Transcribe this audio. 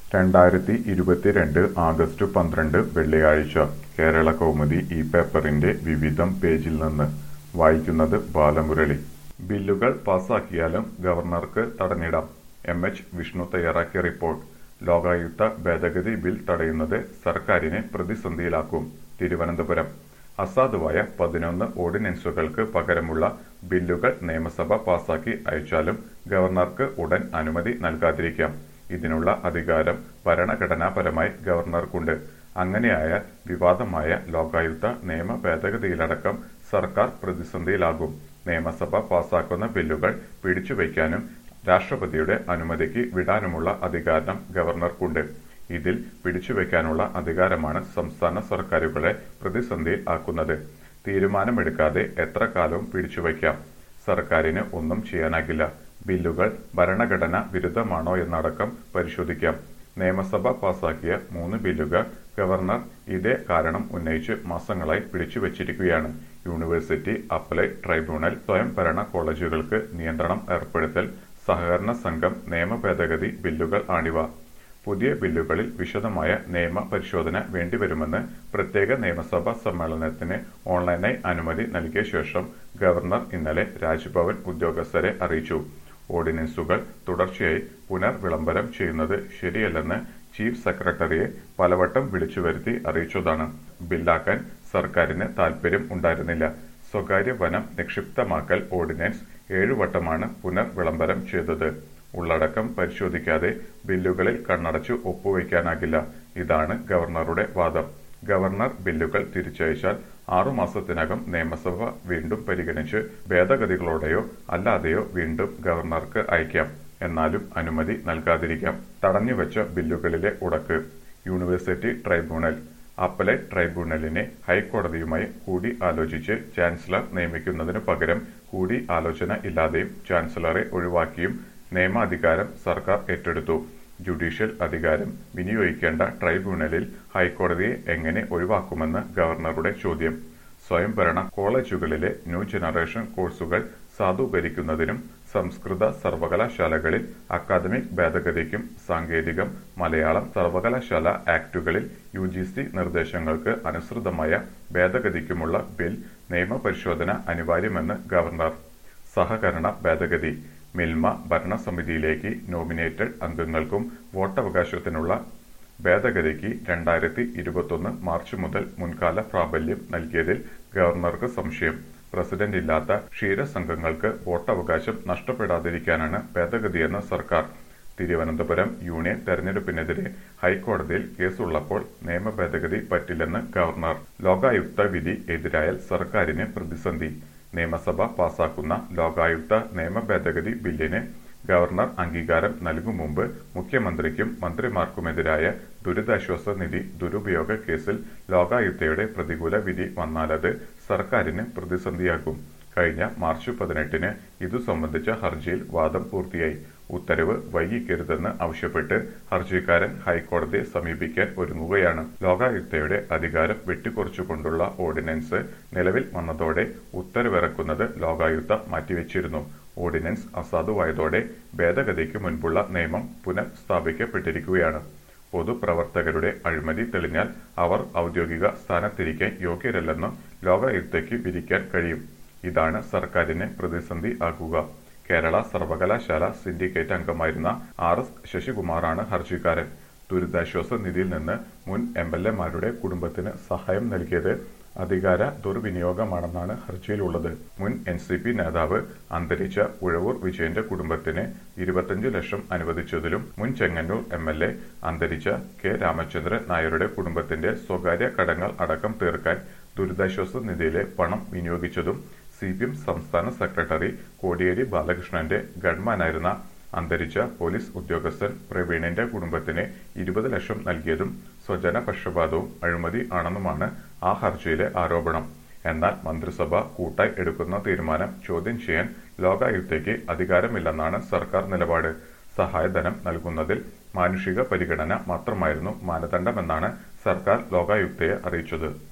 രണ്ടായിരത്തി ഇരുപത്തിരണ്ട് ആഗസ്റ്റ് പന്ത്രണ്ട് വെള്ളിയാഴ്ച കേരള കൗമുദി ഈ പേപ്പറിന്റെ വിവിധം പേജിൽ നിന്ന് വായിക്കുന്നത് ബാലമുരളി ബില്ലുകൾ പാസാക്കിയാലും ഗവർണർക്ക് തടഞ്ഞിടാം എം എച്ച് വിഷ്ണു തയ്യാറാക്കിയ റിപ്പോർട്ട് ലോകായുക്ത ഭേദഗതി ബിൽ തടയുന്നത് സർക്കാരിനെ പ്രതിസന്ധിയിലാക്കും തിരുവനന്തപുരം അസാധുവായ പതിനൊന്ന് ഓർഡിനൻസുകൾക്ക് പകരമുള്ള ബില്ലുകൾ നിയമസഭ പാസാക്കി അയച്ചാലും ഗവർണർക്ക് ഉടൻ അനുമതി നൽകാതിരിക്കാം ഇതിനുള്ള അധികാരം ഭരണഘടനാപരമായി ഗവർണർക്കുണ്ട് അങ്ങനെയായാൽ വിവാദമായ ലോകായുക്ത നിയമ ഭേദഗതിയിലടക്കം സർക്കാർ പ്രതിസന്ധിയിലാകും നിയമസഭ പാസാക്കുന്ന ബില്ലുകൾ പിടിച്ചുവയ്ക്കാനും രാഷ്ട്രപതിയുടെ അനുമതിക്ക് വിടാനുമുള്ള അധികാരം ഗവർണർക്കുണ്ട് ഇതിൽ പിടിച്ചുവെക്കാനുള്ള അധികാരമാണ് സംസ്ഥാന സർക്കാരുകളെ പ്രതിസന്ധിയിൽ ആക്കുന്നത് തീരുമാനമെടുക്കാതെ എത്ര കാലവും പിടിച്ചുവയ്ക്കാം സർക്കാരിന് ഒന്നും ചെയ്യാനാകില്ല ബില്ലുകൾ ഭരണഘടന വിരുദ്ധമാണോ എന്നടക്കം പരിശോധിക്കാം നിയമസഭ പാസാക്കിയ മൂന്ന് ബില്ലുകൾ ഗവർണർ ഇതേ കാരണം ഉന്നയിച്ച് മാസങ്ങളായി പിടിച്ചുവച്ചിരിക്കുകയാണ് യൂണിവേഴ്സിറ്റി അപ്പലൈഡ് ട്രൈബ്യൂണൽ സ്വയംഭരണ കോളേജുകൾക്ക് നിയന്ത്രണം ഏർപ്പെടുത്തൽ സഹകരണ സംഘം നിയമ ഭേദഗതി ബില്ലുകൾ ആണിവ പുതിയ ബില്ലുകളിൽ വിശദമായ നിയമ പരിശോധന വേണ്ടിവരുമെന്ന് പ്രത്യേക നിയമസഭാ സമ്മേളനത്തിന് ഓൺലൈനായി അനുമതി നൽകിയ ശേഷം ഗവർണർ ഇന്നലെ രാജ്ഭവൻ ഉദ്യോഗസ്ഥരെ അറിയിച്ചു ഓർഡിനൻസുകൾ തുടർച്ചയായി പുനർവിളംബരം ചെയ്യുന്നത് ശരിയല്ലെന്ന് ചീഫ് സെക്രട്ടറിയെ പലവട്ടം വിളിച്ചുവരുത്തി അറിയിച്ചതാണ് ബില്ലാക്കാൻ സർക്കാരിന് താൽപര്യം ഉണ്ടായിരുന്നില്ല സ്വകാര്യ വനം നിക്ഷിപ്തമാക്കൽ ഓർഡിനൻസ് ഏഴുവട്ടമാണ് പുനർവിളംബരം ചെയ്തത് ഉള്ളടക്കം പരിശോധിക്കാതെ ബില്ലുകളിൽ കണ്ണടച്ചു ഒപ്പുവയ്ക്കാനാകില്ല ഇതാണ് ഗവർണറുടെ വാദം ഗവർണർ ബില്ലുകൾ തിരിച്ചയച്ചാൽ ആറുമാസത്തിനകം നിയമസഭ വീണ്ടും പരിഗണിച്ച് ഭേദഗതികളോടെയോ അല്ലാതെയോ വീണ്ടും ഗവർണർക്ക് അയക്കാം എന്നാലും അനുമതി നൽകാതിരിക്കാം തടഞ്ഞുവച്ച ബില്ലുകളിലെ ഉടക്ക് യൂണിവേഴ്സിറ്റി ട്രൈബ്യൂണൽ അപ്പലേറ്റ് ട്രൈബ്യൂണലിനെ ഹൈക്കോടതിയുമായി കൂടി ആലോചിച്ച് ചാൻസലർ നിയമിക്കുന്നതിനു പകരം കൂടി ആലോചന ഇല്ലാതെയും ചാൻസലറെ ഒഴിവാക്കിയും നിയമാധികാരം സർക്കാർ ഏറ്റെടുത്തു ജുഡീഷ്യൽ അധികാരം വിനിയോഗിക്കേണ്ട ട്രൈബ്യൂണലിൽ ഹൈക്കോടതിയെ എങ്ങനെ ഒഴിവാക്കുമെന്ന് ഗവർണറുടെ ചോദ്യം സ്വയംഭരണ കോളേജുകളിലെ ന്യൂ ജനറേഷൻ കോഴ്സുകൾ സാധൂകരിക്കുന്നതിനും സംസ്കൃത സർവകലാശാലകളിൽ അക്കാദമിക് ഭേദഗതിക്കും സാങ്കേതികം മലയാളം സർവകലാശാല ആക്ടുകളിൽ യു ജി സി നിർദ്ദേശങ്ങൾക്ക് അനുസൃതമായ ഭേദഗതിക്കുമുള്ള ബിൽ നിയമപരിശോധന അനിവാര്യമെന്ന് ഗവർണർ സഹകരണ ഭേദഗതി മിൽമ ഭരണസമിതിയിലേക്ക് നോമിനേറ്റഡ് അംഗങ്ങൾക്കും വോട്ടവകാശത്തിനുള്ള ഭേദഗതിക്ക് രണ്ടായിരത്തി ഇരുപത്തൊന്ന് മാർച്ച് മുതൽ മുൻകാല പ്രാബല്യം നൽകിയതിൽ ഗവർണർക്ക് സംശയം പ്രസിഡന്റ് ഇല്ലാത്ത ക്ഷീരസംഘങ്ങൾക്ക് വോട്ടവകാശം നഷ്ടപ്പെടാതിരിക്കാനാണ് ഭേദഗതിയെന്ന് സർക്കാർ തിരുവനന്തപുരം യൂണിയൻ തെരഞ്ഞെടുപ്പിനെതിരെ ഹൈക്കോടതിയിൽ കേസുള്ളപ്പോൾ നിയമ ഭേദഗതി പറ്റില്ലെന്ന് ഗവർണർ ലോകായുക്ത വിധി എതിരായാൽ സർക്കാരിന് പ്രതിസന്ധി നിയമസഭ പാസാക്കുന്ന ലോകായുക്ത നിയമ ഭേദഗതി ബില്ലിന് ഗവർണർ അംഗീകാരം നൽകും മുമ്പ് മുഖ്യമന്ത്രിക്കും മന്ത്രിമാർക്കുമെതിരായ ദുരിതാശ്വാസ നിധി ദുരുപയോഗ കേസിൽ ലോകായുക്തയുടെ പ്രതികൂല വിധി വന്നാലത് സർക്കാരിന് പ്രതിസന്ധിയാകും കഴിഞ്ഞ മാർച്ച് പതിനെട്ടിന് ഇതു സംബന്ധിച്ച ഹർജിയിൽ വാദം പൂർത്തിയായി ഉത്തരവ് വൈകിക്കരുതെന്ന് ആവശ്യപ്പെട്ട് ഹർജിക്കാരൻ ഹൈക്കോടതിയെ സമീപിക്കാൻ ഒരുങ്ങുകയാണ് ലോകായുക്തയുടെ അധികാരം വെട്ടിക്കുറച്ചുകൊണ്ടുള്ള ഓർഡിനൻസ് നിലവിൽ വന്നതോടെ ഉത്തരവിറക്കുന്നത് ലോകായുക്ത മാറ്റിവെച്ചിരുന്നു ഓർഡിനൻസ് അസാധുവായതോടെ ഭേദഗതിക്ക് മുൻപുള്ള നിയമം പുനഃസ്ഥാപിക്കപ്പെട്ടിരിക്കുകയാണ് പൊതുപ്രവർത്തകരുടെ അഴിമതി തെളിഞ്ഞാൽ അവർ ഔദ്യോഗിക സ്ഥാനത്തിരിക്കാൻ യോഗ്യരല്ലെന്ന് ലോകായുക്തയ്ക്ക് വിധിക്കാൻ കഴിയും ഇതാണ് സർക്കാരിനെ പ്രതിസന്ധി ആക്കുക കേരള സർവകലാശാല സിൻഡിക്കേറ്റ് അംഗമായിരുന്ന ആർ എസ് ശശികുമാറാണ് ഹർജിക്കാരൻ ദുരിതാശ്വാസ നിധിയിൽ നിന്ന് മുൻ എം എൽ എമാരുടെ കുടുംബത്തിന് സഹായം നൽകിയത് അധികാര ദുർവിനിയോഗമാണെന്നാണ് ഹർജിയിലുള്ളത് മുൻ എൻ സി പി നേതാവ് അന്തരിച്ച ഉഴവൂർ വിജയന്റെ കുടുംബത്തിന് ഇരുപത്തിയഞ്ച് ലക്ഷം അനുവദിച്ചതിലും മുൻ ചെങ്ങന്നൂർ എം എൽ എ അന്തരിച്ച കെ രാമചന്ദ്രൻ നായരുടെ കുടുംബത്തിന്റെ സ്വകാര്യ കടങ്ങൾ അടക്കം തീർക്കാൻ ദുരിതാശ്വാസ നിധിയിലെ പണം വിനിയോഗിച്ചതും സി പി എം സംസ്ഥാന സെക്രട്ടറി കോടിയേരി ബാലകൃഷ്ണന്റെ ഗൺമാനായിരുന്ന അന്തരിച്ച പോലീസ് ഉദ്യോഗസ്ഥൻ പ്രവീണിന്റെ കുടുംബത്തിന് ഇരുപത് ലക്ഷം നൽകിയതും സ്വജന പക്ഷപാതവും അഴിമതി ആണെന്നുമാണ് ആ ഹർജിയിലെ ആരോപണം എന്നാൽ മന്ത്രിസഭ കൂട്ടായി എടുക്കുന്ന തീരുമാനം ചോദ്യം ചെയ്യാൻ ലോകായുക്തയ്ക്ക് അധികാരമില്ലെന്നാണ് സർക്കാർ നിലപാട് സഹായധനം നൽകുന്നതിൽ മാനുഷിക പരിഗണന മാത്രമായിരുന്നു മാനദണ്ഡമെന്നാണ് സർക്കാർ ലോകായുക്തയെ അറിയിച്ചത്